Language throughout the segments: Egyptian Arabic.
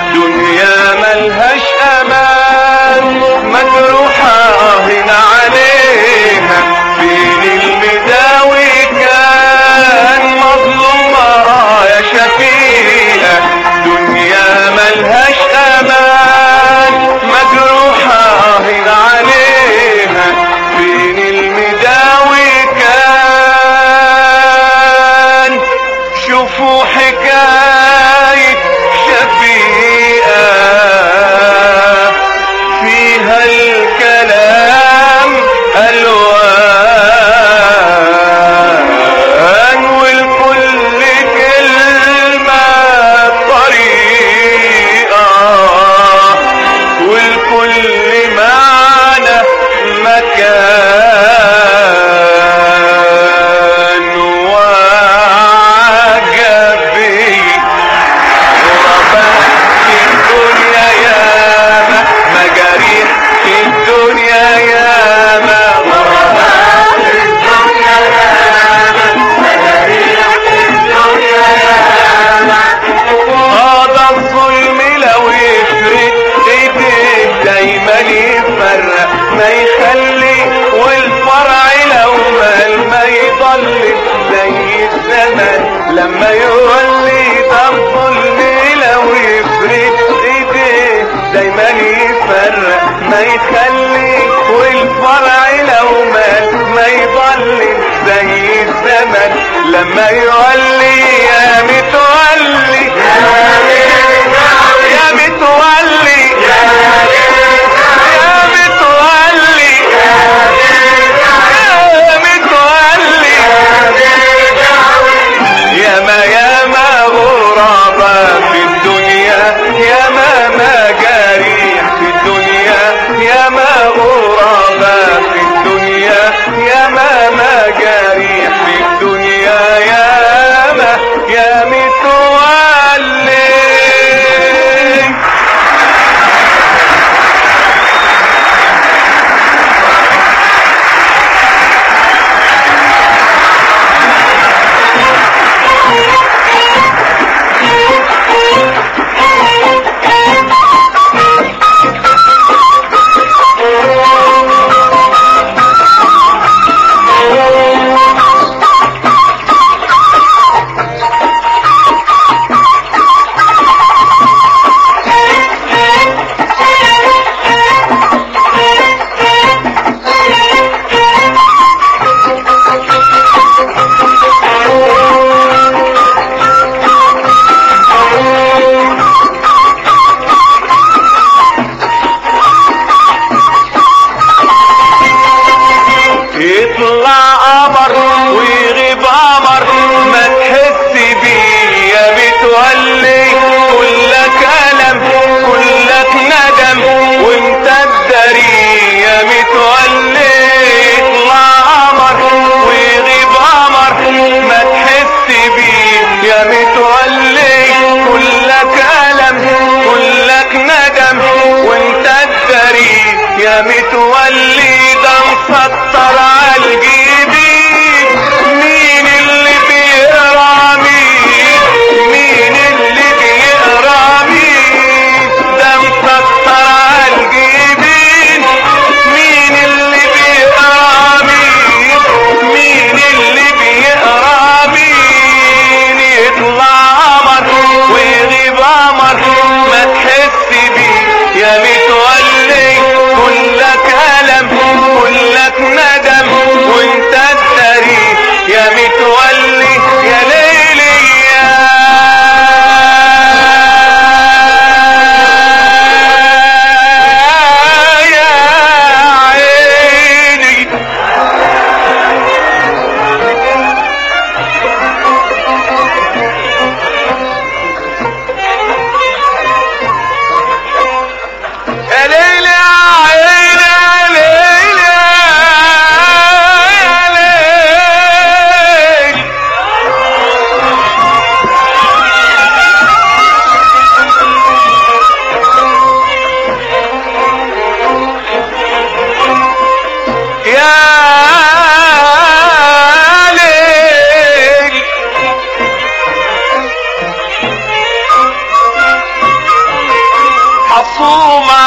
دنيا ملهاش امان مجروحة هنا عليها فين المداوي كان مظلومة يا شفيقة دنيا ملهاش امان مجروحة هنا عليها فين المداوي كان شوفوا حكاية شفيقة فيها الكلام ألوان والكل كلمة طريقة والكل معنى مكان وعجبي غرباء في الدنيا ياما مجاريح في الدنيا ياما غرباء في الدنيا ياما مجاريح في الدنيا ياما هذا الظلم لو يفرق ايديك دايما يفرق ما يخلي والفرع لو مال ما يضل زي الزمن لما يولي ده الظلم لو يفرق ايديك دايما يفرق ما يخلي والفرع لو مال ما يضل زي الزمن لما يولي يا متولي يا متولي يا متولي يا متولي ياما ياما غرباء في الدنيا ياما مجاريح في الدنيا ياما غرباء في الدنيا ياما مجاريح في الدنيا ياما يا متولي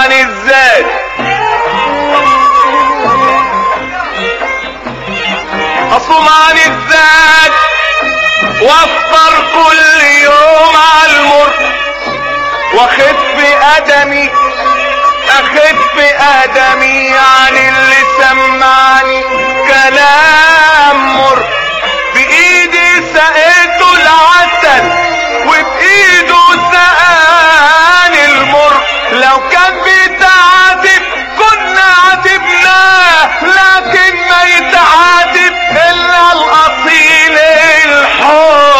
عن الذات اصوم عن الذات وافطر كل يوم على المر واخف ادمي اخف ادمي عن اللي سمعني كلام مر بايدي سقيته العسل وبايده سقاني المر لو كان بيتعاتب كنا عاتبناه لكن ما يتعاتب الا الاصيل الحر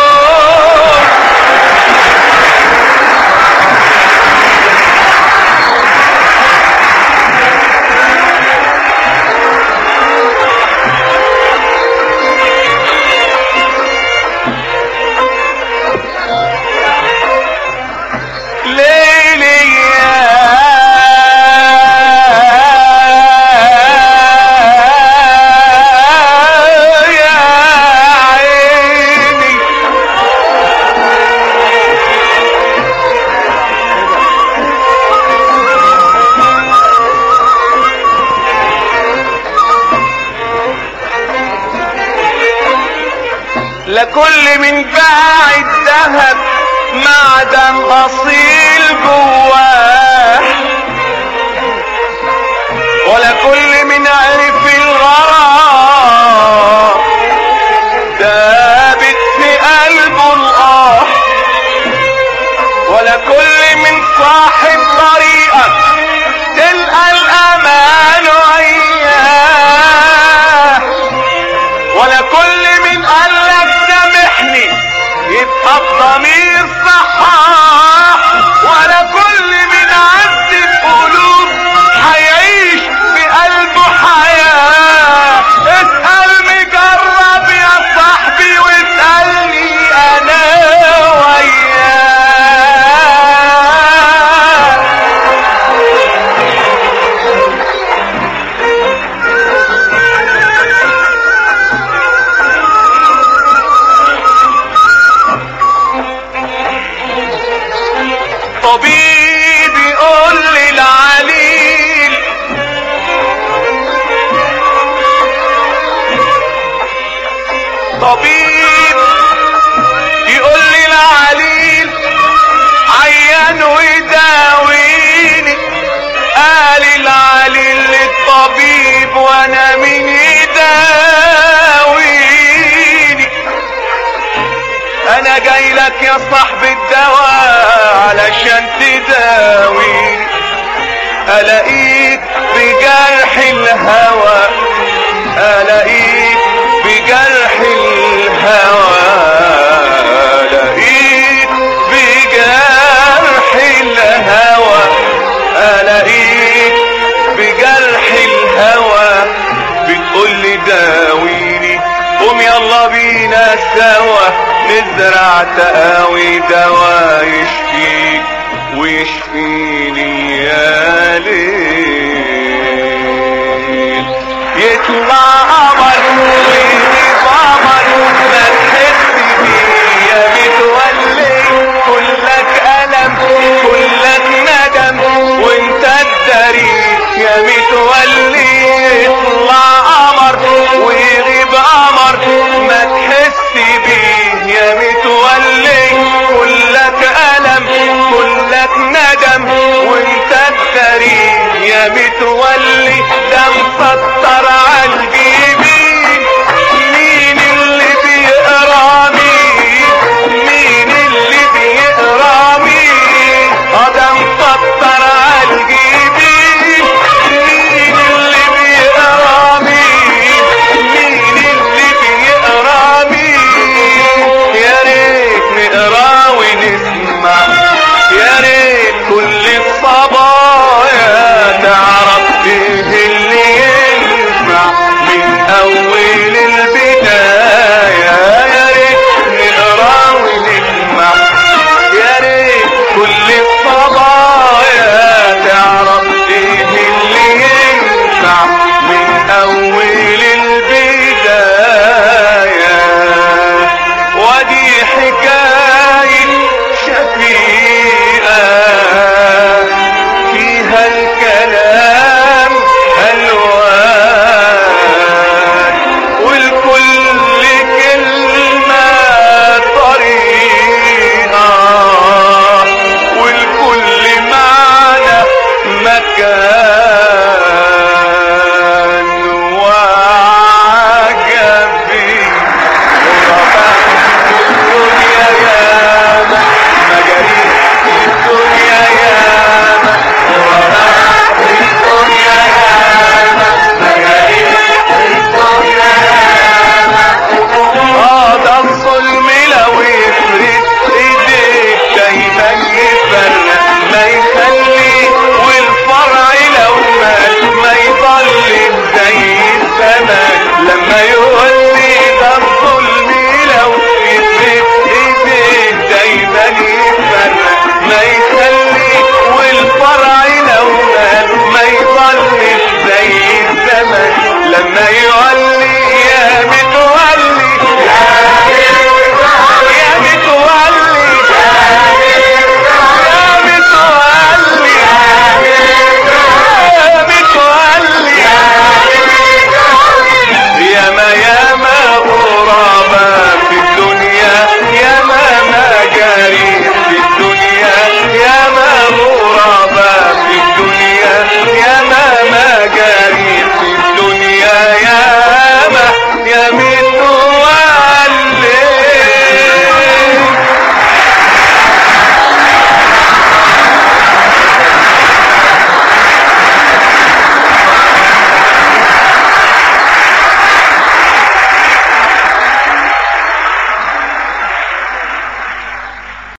ليلي يا عيني لكل من باع الذهب معدن اصيل جواه ولا كل من عرف الغرام ثابت في قلبه الاه ولا كل من صاحب طريقك تلقى الامان وياه ولا كل من قالك سامحني يبقى الضمير صحاح ولا كل من عذب قلوب هيعيش بقلبه حياة اسأل مجرب يا صاحبي واسألني انا وياه طبيب يقول لي العليل طبيب يقول لي العليل عيان ويداويني قال العليل للطبيب وانا مين يداويني انا جاي لك يا صاحب الدواء علشان تداويني الاقيك بجرح الهوى الاقيك بجرح الهوى الاقيك بجرح الهوى الاقيك بجرح الهوى بتقول لي داويني قوم يلا بينا سوا نزرع تقاوي دوا يشفيك ويشفيني يا ليل يطلع قمر ويغيب قمر ما تحس بيه يا متولي كلك ألم كلك ندم وانت الدري يا متولي يطلع قمر ويغيب قمر ما تحس بيه يا متولي كلك ألم كلك ندم وانت الدري يا متولي ده مسطر على